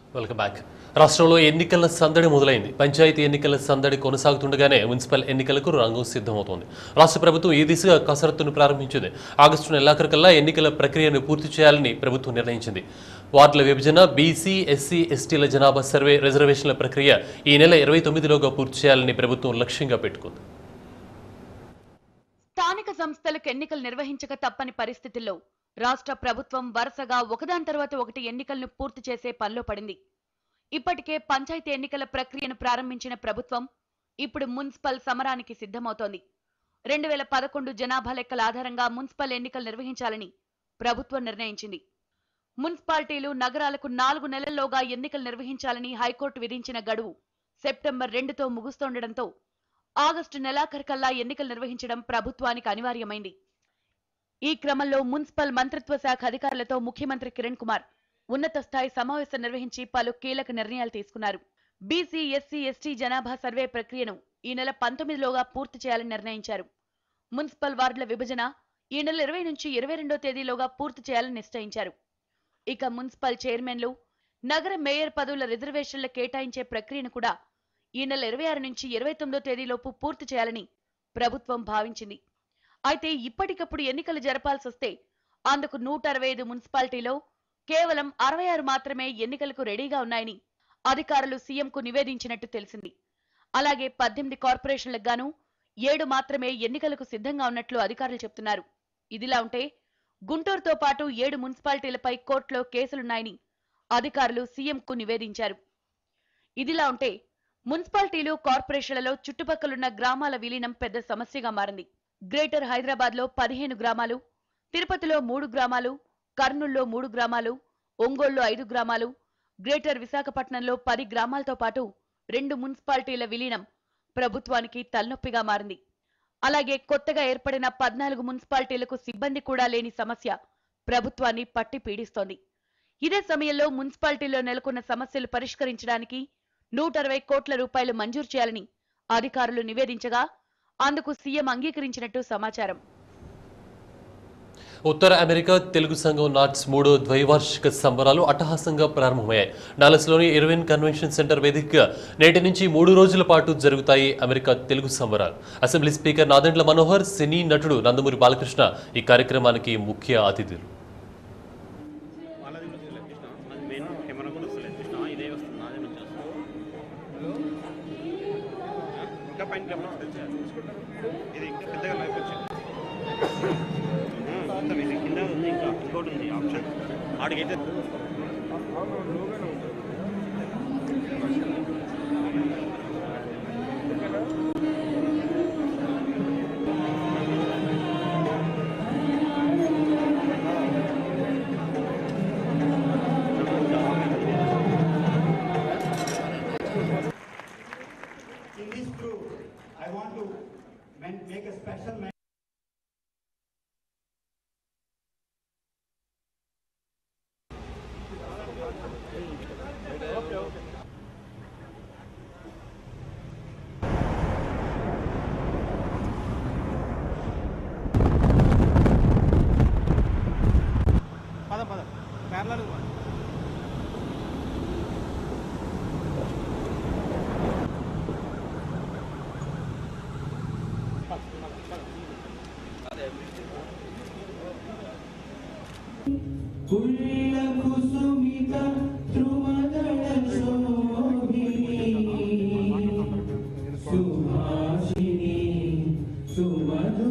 Welcome back రాష్ట్రంలో ఎన్నికల సందడి మొదలైంది పంచాయతీ ఎన్నికల సందడి కొనసాగుతుండగానే మున్సిపల్ ఎన్నికలకు రంగం సిద్ధమవుతోంది రాష్ట్ర ప్రభుత్వం ఈ దిశగా కసరత్తును ప్రారంభించింది ఆగస్టు నెలాఖరుకల్లా ఎన్నికల ప్రక్రియను పూర్తి చేయాలని ప్రభుత్వం నిర్ణయించింది వార్డుల విభజన బీసీ ఎస్సీ ఎస్టీల జనాభా సర్వే రిజర్వేషన్ల ప్రక్రియ ఈ నెల ఇరవై తొమ్మిదిలోగా పూర్తి చేయాలని ప్రభుత్వం లక్ష్యంగా పెట్టుకుంది స్థానిక సంస్థలకు ఎన్నికలు నిర్వహించక తప్పని పరిస్థితుల్లో రాష్ట్ర ప్రభుత్వం వరుసగా ఒకదాని తర్వాత ఒకటి ఎన్నికలను పూర్తి చేసే పనిలో పడింది ఇప్పటికే పంచాయతీ ఎన్నికల ప్రక్రియను ప్రారంభించిన ప్రభుత్వం ఇప్పుడు మున్సిపల్ సమరానికి సిద్ధమవుతోంది రెండు వేల పదకొండు జనాభా లెక్కల ఆధారంగా మున్సిపల్ ఎన్నికలు నిర్వహించాలని ప్రభుత్వం నిర్ణయించింది మున్సిపాలిటీలు నగరాలకు నాలుగు నెలల్లోగా ఎన్నికలు నిర్వహించాలని హైకోర్టు విధించిన గడువు సెప్టెంబర్ రెండుతో ముగుస్తుండటంతో ఆగస్టు నెలాఖరుకల్లా ఎన్నికలు నిర్వహించడం ప్రభుత్వానికి అనివార్యమైంది ఈ క్రమంలో మున్సిపల్ మంత్రిత్వ శాఖ అధికారులతో ముఖ్యమంత్రి కిరణ్ కుమార్ ఉన్నత స్థాయి సమావేశం నిర్వహించి పలు కీలక నిర్ణయాలు తీసుకున్నారు బీసీ ఎస్సీ ఎస్టీ జనాభా సర్వే ప్రక్రియను ఈ నెల పంతొమ్మిదిలోగా పూర్తి చేయాలని నిర్ణయించారు మున్సిపల్ వార్డుల విభజన ఈ నెల ఇరవై నుంచి ఇరవై రెండో తేదీలోగా పూర్తి చేయాలని నిశ్చయించారు ఇక మున్సిపల్ చైర్మన్లు నగర మేయర్ పదవుల రిజర్వేషన్ల కేటాయించే ప్రక్రియను కూడా ఈ నెల ఇరవై ఆరు నుంచి ఇరవై తొమ్మిదో తేదీలోపు పూర్తి చేయాలని ప్రభుత్వం భావించింది అయితే ఇప్పటికప్పుడు ఎన్నికలు జరపాల్సి వస్తే అందుకు నూట అరవై ఐదు మున్సిపాలిటీలో కేవలం అరవై ఆరు మాత్రమే ఎన్నికలకు రెడీగా ఉన్నాయని అధికారులు సీఎంకు నివేదించినట్టు తెలిసింది అలాగే పద్దెనిమిది కార్పొరేషన్లకు గాను ఏడు మాత్రమే ఎన్నికలకు సిద్ధంగా ఉన్నట్లు అధికారులు చెప్తున్నారు ఇదిలా ఉంటే గుంటూరుతో పాటు ఏడు మున్సిపాలిటీలపై కోర్టులో కేసులున్నాయని అధికారులు సీఎంకు నివేదించారు ఇదిలా ఉంటే మున్సిపాలిటీలు కార్పొరేషన్లలో చుట్టుపక్కలున్న గ్రామాల విలీనం పెద్ద సమస్యగా మారింది గ్రేటర్ హైదరాబాద్ లో పదిహేను గ్రామాలు తిరుపతిలో మూడు గ్రామాలు కర్నూల్లో మూడు గ్రామాలు ఒంగోలులో ఐదు గ్రామాలు గ్రేటర్ విశాఖపట్నంలో పది గ్రామాలతో పాటు రెండు మున్సిపాలిటీల విలీనం ప్రభుత్వానికి తలనొప్పిగా మారింది అలాగే కొత్తగా ఏర్పడిన పద్నాలుగు మున్సిపాలిటీలకు సిబ్బంది కూడా లేని సమస్య ప్రభుత్వాన్ని పట్టి పీడిస్తోంది ఇదే సమయంలో మున్సిపాలిటీలో నెలకొన్న సమస్యలు పరిష్కరించడానికి నూట అరవై కోట్ల రూపాయలు మంజూరు చేయాలని అధికారులు నివేదించగా అందుకు సీఎం అంగీకరించినట్టు సమాచారం ఉత్తర అమెరికా తెలుగు సంఘం నాట్స్ మూడో ద్వైవార్షిక సంబరాలు అట్టహాసంగా ప్రారంభమయ్యాయి డాలస్లోని ఇర్విన్ కన్వెన్షన్ సెంటర్ వేదికగా నేటి నుంచి మూడు రోజుల పాటు జరుగుతాయి అమెరికా తెలుగు సంబరాలు assembly speaker Nadendla Manohar cine నటుడు నందమూరి బాలకృష్ణ ఈ కార్యక్రమానికి ముఖ్య అతిథులు వాళ్ళది కూడా వస్తలేదు కృష్ణ అది మెయిన్ కెమెరా కూడా వస్తలేదు కృష్ణ ఇదే వస్తుంది నాదే నుంచి వస్తుంది ఇంకా పైన కెమెరా వస్తుంది ఇది ఇంకా పెద్దగా లైఫ్ వచ్చింది మొత్తం ఇది కింద ఉంది ఇంకా ఇంకోటి ఉంది ఆప్షన్ ఆడికైతే In this group, I want to men- make a special mention. పద పద కేరళ కుసుమిత ధ్రువదళ శోభిని సుభాషిణి సుమధు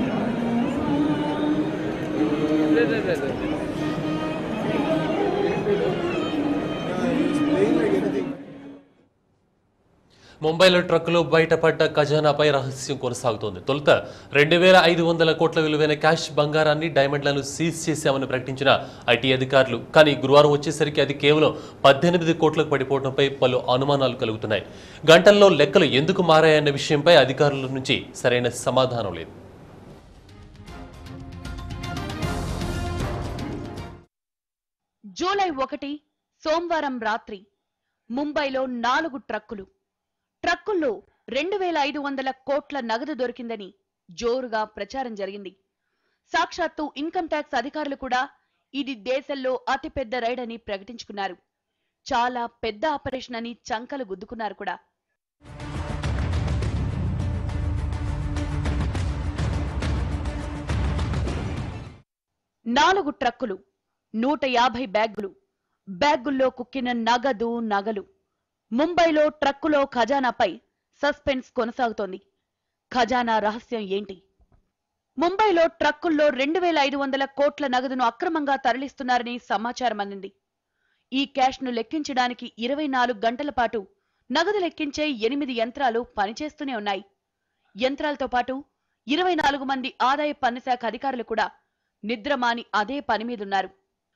ముంబైలో ట్రక్కులో బయటపడ్డ ఖజానాపై రహస్యం కొనసాగుతోంది తొలుత రెండు వేల ఐదు వందల కోట్ల విలువైన క్యాష్ బంగారాన్ని డైమండ్లను సీజ్ చేశామని ప్రకటించిన ఐటీ అధికారులు కానీ గురువారం వచ్చేసరికి అది కేవలం పద్దెనిమిది కోట్లకు పడిపోవడంపై పలు అనుమానాలు కలుగుతున్నాయి గంటల్లో లెక్కలు ఎందుకు మారాయన్న విషయంపై అధికారుల నుంచి సరైన సమాధానం లేదు జూలై ఒకటి సోమవారం రాత్రి ముంబైలో నాలుగు ట్రక్కులు ట్రక్కుల్లో రెండు వేల ఐదు వందల కోట్ల నగదు దొరికిందని జోరుగా ప్రచారం జరిగింది సాక్షాత్తు ఇన్కమ్ ట్యాక్స్ అధికారులు కూడా ఇది దేశంలో అతిపెద్ద రైడ్ అని ప్రకటించుకున్నారు చాలా పెద్ద ఆపరేషన్ అని చంకలు గుద్దుకున్నారు కూడా నాలుగు ట్రక్కులు నూట యాభై బ్యాగులు బ్యాగుల్లో కుక్కిన నగదు నగలు ముంబైలో ట్రక్కులో ఖజానాపై సస్పెన్స్ కొనసాగుతోంది ఖజానా రహస్యం ఏంటి ముంబైలో ట్రక్కుల్లో రెండు వేల ఐదు వందల కోట్ల నగదును అక్రమంగా తరలిస్తున్నారని సమాచారం అందింది ఈ క్యాష్ ను లెక్కించడానికి ఇరవై నాలుగు గంటల పాటు నగదు లెక్కించే ఎనిమిది యంత్రాలు పనిచేస్తూనే ఉన్నాయి యంత్రాలతో పాటు ఇరవై నాలుగు మంది ఆదాయ పన్ను శాఖ అధికారులు కూడా నిద్రమాని అదే పని మీదున్నారు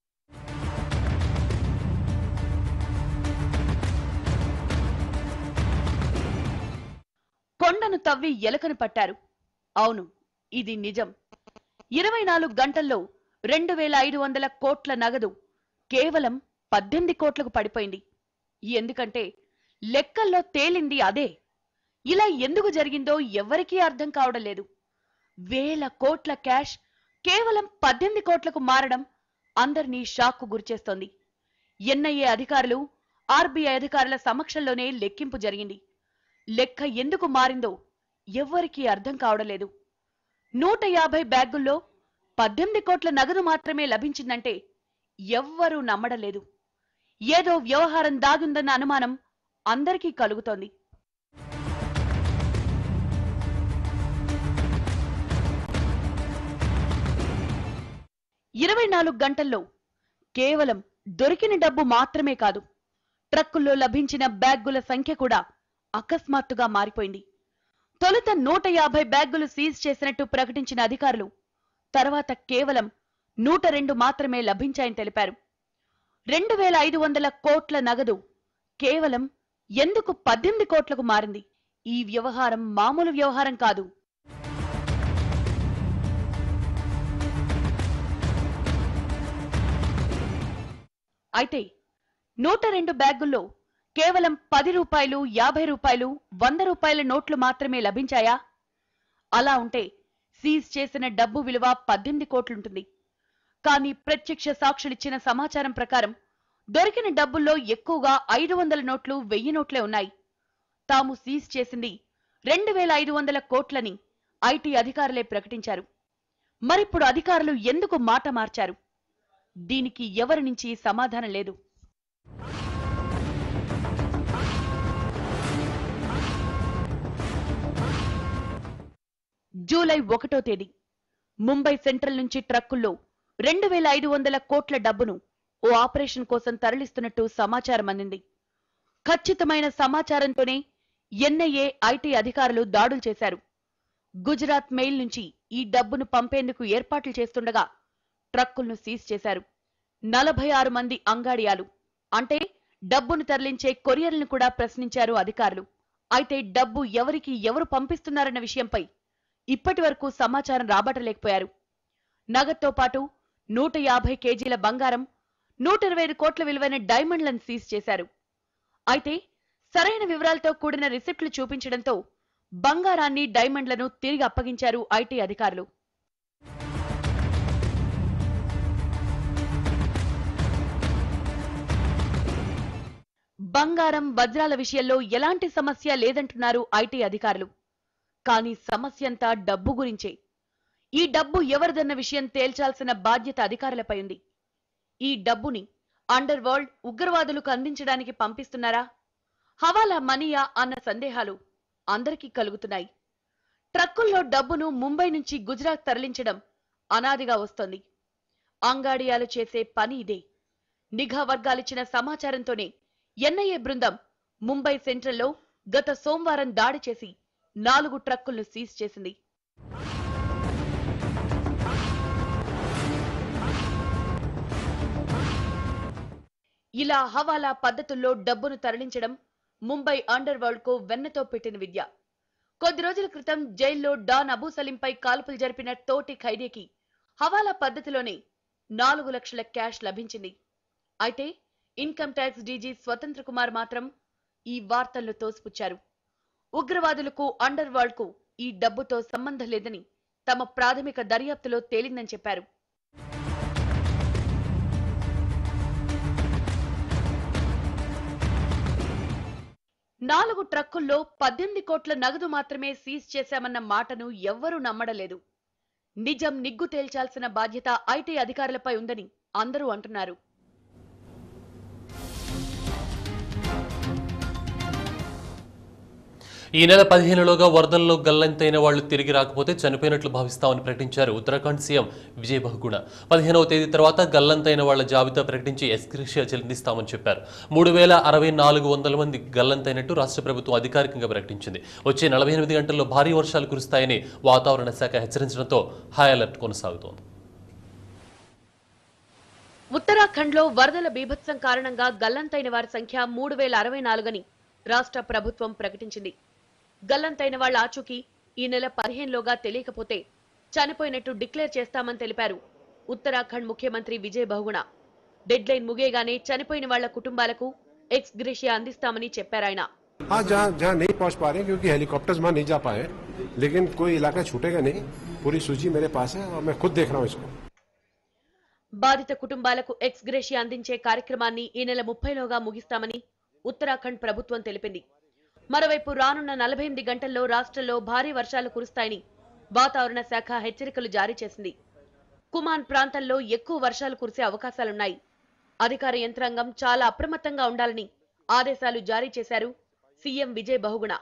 కొండను తవ్వి ఎలకను పట్టారు అవును ఇది నిజం ఇరవై నాలుగు గంటల్లో రెండు వేల ఐదు వందల కోట్ల నగదు కేవలం పద్దెనిమిది కోట్లకు పడిపోయింది ఎందుకంటే లెక్కల్లో తేలింది అదే ఇలా ఎందుకు జరిగిందో ఎవ్వరికీ అర్థం కావడం లేదు వేల కోట్ల క్యాష్ కేవలం పద్దెనిమిది కోట్లకు మారడం అందరినీ షాక్కు గురిచేస్తోంది ఎన్ఐఏ అధికారులు ఆర్బీఐ అధికారుల సమక్షంలోనే లెక్కింపు జరిగింది లెక్క ఎందుకు మారిందో ఎవ్వరికీ అర్థం కావడం లేదు నూట యాభై బ్యాగుల్లో పద్దెనిమిది కోట్ల నగదు మాత్రమే లభించిందంటే ఎవ్వరూ నమ్మడలేదు ఏదో వ్యవహారం దాగుందన్న అనుమానం అందరికీ కలుగుతోంది ఇరవై నాలుగు గంటల్లో కేవలం దొరికిన డబ్బు మాత్రమే కాదు ట్రక్కుల్లో లభించిన బ్యాగుల సంఖ్య కూడా అకస్మాత్తుగా మారిపోయింది తొలుత నూట యాభై బ్యాగులు సీజ్ చేసినట్టు ప్రకటించిన అధికారులు తర్వాత కేవలం నూట రెండు మాత్రమే లభించాయని తెలిపారు రెండు వేల ఐదు వందల కోట్ల నగదు కేవలం ఎందుకు పద్దెనిమిది కోట్లకు మారింది ఈ వ్యవహారం మామూలు వ్యవహారం కాదు అయితే నూట రెండు బ్యాగుల్లో కేవలం పది రూపాయలు యాభై రూపాయలు వంద రూపాయల నోట్లు మాత్రమే లభించాయా అలా ఉంటే సీజ్ చేసిన డబ్బు విలువ పద్దెనిమిది కోట్లుంటుంది కానీ ప్రత్యక్ష సాక్షులిచ్చిన సమాచారం ప్రకారం దొరికిన డబ్బుల్లో ఎక్కువగా ఐదు వందల నోట్లు వెయ్యి నోట్లే ఉన్నాయి తాము సీజ్ చేసింది రెండు వేల ఐదు వందల కోట్లని ఐటీ అధికారులే ప్రకటించారు మరిప్పుడు అధికారులు ఎందుకు మాట మార్చారు దీనికి ఎవరి నుంచి సమాధానం లేదు జూలై ఒకటో తేదీ ముంబై సెంట్రల్ నుంచి ట్రక్కుల్లో రెండు వేల ఐదు వందల కోట్ల డబ్బును ఓ ఆపరేషన్ కోసం తరలిస్తున్నట్టు సమాచారం అందింది ఖచ్చితమైన సమాచారంతోనే ఎన్ఐఏ ఐటీ అధికారులు దాడులు చేశారు గుజరాత్ మెయిల్ నుంచి ఈ డబ్బును పంపేందుకు ఏర్పాట్లు చేస్తుండగా ట్రక్కులను సీజ్ చేశారు నలభై ఆరు మంది అంగాడియాలు అంటే డబ్బును తరలించే కొరియర్లను కూడా ప్రశ్నించారు అధికారులు అయితే డబ్బు ఎవరికి ఎవరు పంపిస్తున్నారన్న విషయంపై ఇప్పటి వరకు సమాచారం రాబట్టలేకపోయారు నగదుతో పాటు నూట యాభై కేజీల బంగారం నూట ఇరవై ఐదు కోట్ల విలువైన డైమండ్లను సీజ్ చేశారు అయితే సరైన వివరాలతో కూడిన రిసిప్ట్లు చూపించడంతో బంగారాన్ని డైమండ్లను తిరిగి అప్పగించారు ఐటీ అధికారులు బంగారం వజ్రాల విషయంలో ఎలాంటి సమస్య లేదంటున్నారు ఐటీ అధికారులు కానీ సమస్య అంతా డబ్బు గురించే ఈ డబ్బు ఎవరిదన్న విషయం తేల్చాల్సిన బాధ్యత అధికారులపై ఉంది ఈ డబ్బుని అండర్ వరల్డ్ ఉగ్రవాదులకు అందించడానికి పంపిస్తున్నారా హవాలా మనీయా అన్న సందేహాలు అందరికీ కలుగుతున్నాయి ట్రక్కుల్లో డబ్బును ముంబై నుంచి గుజరాత్ తరలించడం అనాదిగా వస్తోంది అంగాడియాలు చేసే పని ఇదే నిఘా వర్గాలిచ్చిన సమాచారంతోనే ఎన్ఐఏ బృందం ముంబై సెంట్రల్లో గత సోమవారం దాడి చేసి నాలుగు ట్రక్కులను సీజ్ చేసింది ఇలా హవాలా పద్ధతుల్లో డబ్బును తరలించడం ముంబై అండర్ వరల్డ్ కు వెన్నతో పెట్టిన విద్య కొద్ది రోజుల క్రితం జైల్లో డాన్ అబూ సలీంపై కాల్పులు జరిపిన తోటి ఖైదీకి హవాలా పద్ధతిలోనే నాలుగు లక్షల క్యాష్ లభించింది అయితే ఇన్కమ్ ట్యాక్స్ డీజీ స్వతంత్ర కుమార్ మాత్రం ఈ వార్తలను తోసిపుచ్చారు ఉగ్రవాదులకు అండర్ వరల్డ్ కు ఈ డబ్బుతో సంబంధం లేదని తమ ప్రాథమిక దర్యాప్తులో తేలిందని చెప్పారు నాలుగు ట్రక్కుల్లో పద్దెనిమిది కోట్ల నగదు మాత్రమే సీజ్ చేశామన్న మాటను ఎవ్వరూ నమ్మడలేదు నిజం నిగ్గు తేల్చాల్సిన బాధ్యత ఐటీ అధికారులపై ఉందని అందరూ అంటున్నారు ఈ నెల పదిహేనులోగా వరదల్లో గల్లంతైన వాళ్లు తిరిగి రాకపోతే చనిపోయినట్లు భావిస్తామని ప్రకటించారు ఉత్తరాఖండ్ సీఎం విజయ్ బహుగుణ పదిహేనవ తేదీ తర్వాత గల్లంతైన వాళ్ల జాబితా ప్రకటించి ఎస్క్రిషియా చెల్లిస్తామని చెప్పారు మూడు వేల అరవై నాలుగు వందల మంది గల్లంతైనట్టు రాష్ట్ర ప్రభుత్వం అధికారికంగా ప్రకటించింది వచ్చే నలభై ఎనిమిది గంటల్లో భారీ వర్షాలు కురుస్తాయని వాతావరణ శాఖ హెచ్చరించడంతో హై అలర్ట్ కొనసాగుతోంది ఉత్తరాఖండ్ లో వరదల బీభత్సం కారణంగా గల్లంతైన వారి సంఖ్య మూడు వేల అరవై నాలుగని రాష్ట్ర ప్రభుత్వం ప్రకటించింది గల్లంతైన వాళ్ల ఆచూకీ ఈ నెల పదిహేనులోగా తెలియకపోతే చనిపోయినట్టు డిక్లేర్ చేస్తామని తెలిపారు ఉత్తరాఖండ్ ముఖ్యమంత్రి విజయ్ బహుగుణ డెడ్ లైన్ ముగియగానే చనిపోయిన వాళ్ల కుటుంబాలకు ఎక్స్ గ్రేషియా అందిస్తామని చెప్పారాయన हाँ जहाँ जहाँ नहीं पहुंच पा रहे हैं क्योंकि हेलीकॉप्टर्स वहां नहीं जा पाए हैं। लेकिन कोई इलाका छूटेगा नहीं पूरी सूची मेरे पास है और मैं खुद देख रहा हूँ इसको బాధిత కుటుంబాలకు ఎక్స్ గ్రేషియా అందించే కార్యక్రమాన్ని ఈ నెల ముప్పైలోగా ముగిస్తామని ఉత్తరాఖండ్ ప్రభుత్వం తెలిపింది మరోవైపు రానున్న నలభై ఎనిమిది గంటల్లో రాష్ట్రంలో భారీ వర్షాలు కురుస్తాయని వాతావరణ శాఖ హెచ్చరికలు జారీ చేసింది కుమాన్ ప్రాంతంలో ఎక్కువ వర్షాలు కురిసే అవకాశాలున్నాయి అధికార యంత్రాంగం చాలా అప్రమత్తంగా ఉండాలని ఆదేశాలు జారీ చేశారు సీఎం విజయ్ బహుగుణ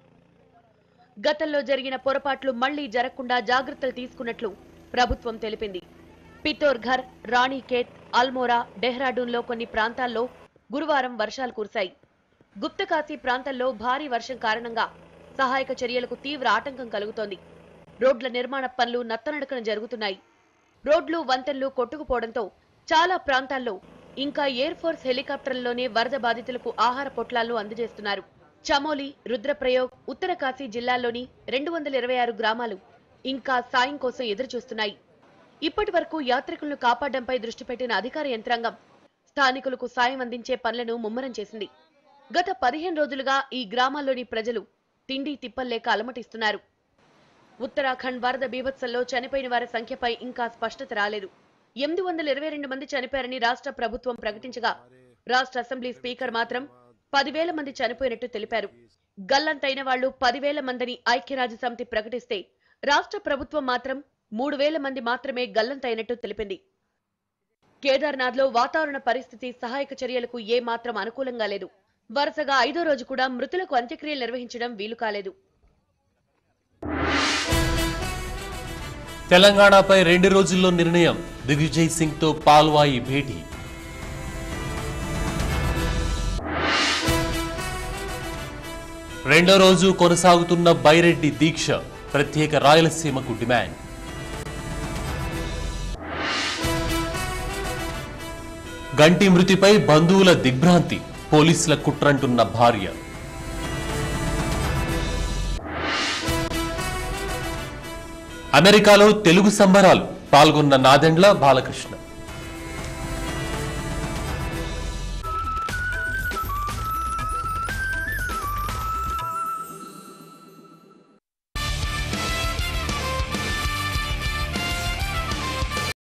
గతంలో జరిగిన పొరపాట్లు మళ్లీ జరగకుండా జాగ్రత్తలు తీసుకున్నట్లు ప్రభుత్వం తెలిపింది పితోర్ఘర్ రాణికేత్ అల్మోరా డెహ్రాడూన్లో కొన్ని ప్రాంతాల్లో గురువారం వర్షాలు కురిశాయి గుప్తకాశీ ప్రాంతంలో భారీ వర్షం కారణంగా సహాయక చర్యలకు తీవ్ర ఆటంకం కలుగుతోంది రోడ్ల నిర్మాణ పనులు నత్తనడకన జరుగుతున్నాయి రోడ్లు వంతెనలు కొట్టుకుపోవడంతో చాలా ప్రాంతాల్లో ఇంకా ఎయిర్ ఫోర్స్ హెలికాప్టర్లలోనే వరద బాధితులకు ఆహార పొట్లాలను అందజేస్తున్నారు చమోలి రుద్రప్రయోగ్ ఉత్తరకాశీ జిల్లాల్లోని రెండు వందల ఇరవై ఆరు గ్రామాలు ఇంకా సాయం కోసం ఎదురుచూస్తున్నాయి ఇప్పటి వరకు యాత్రికులను కాపాడడంపై దృష్టి పెట్టిన అధికార యంత్రాంగం స్థానికులకు సాయం అందించే పనులను ముమ్మరం చేసింది గత పదిహేను రోజులుగా ఈ గ్రామాల్లోని ప్రజలు తిండి తిప్పల్లేక అలమటిస్తున్నారు ఉత్తరాఖండ్ వరద బీభత్సంలో చనిపోయిన వారి సంఖ్యపై ఇంకా స్పష్టత రాలేదు ఎనిమిది వందల ఇరవై రెండు మంది చనిపోయారని రాష్ట్ర ప్రభుత్వం ప్రకటించగా రాష్ట్ర అసెంబ్లీ స్పీకర్ మాత్రం పదివేల మంది చనిపోయినట్టు తెలిపారు గల్లంతైన వాళ్లు పదివేల మందిని ఐక్యరాజ్య సమితి ప్రకటిస్తే రాష్ట్ర ప్రభుత్వం మాత్రం మూడు వేల మంది మాత్రమే గల్లంతైనట్టు తెలిపింది కేదార్నాథ్ లో వాతావరణ పరిస్థితి సహాయక చర్యలకు ఏ మాత్రం అనుకూలంగా లేదు వరుసగా ఐదో రోజు కూడా మృతులకు అంత్యక్రియలు నిర్వహించడం వీలు కాలేదు తెలంగాణపై రెండు రోజుల్లో నిర్ణయం దిగ్విజయ్ సింగ్ తో పాల్వాయి భేటీ రెండో రోజు కొనసాగుతున్న బైరెడ్డి దీక్ష ప్రత్యేక రాయలసీమకు డిమాండ్ గంటి మృతిపై బంధువుల దిగ్భ్రాంతి పోలీసుల కుట్రంటున్న భార్య అమెరికాలో తెలుగు సంబరాలు పాల్గొన్న నాదెండ్ల బాలకృష్ణ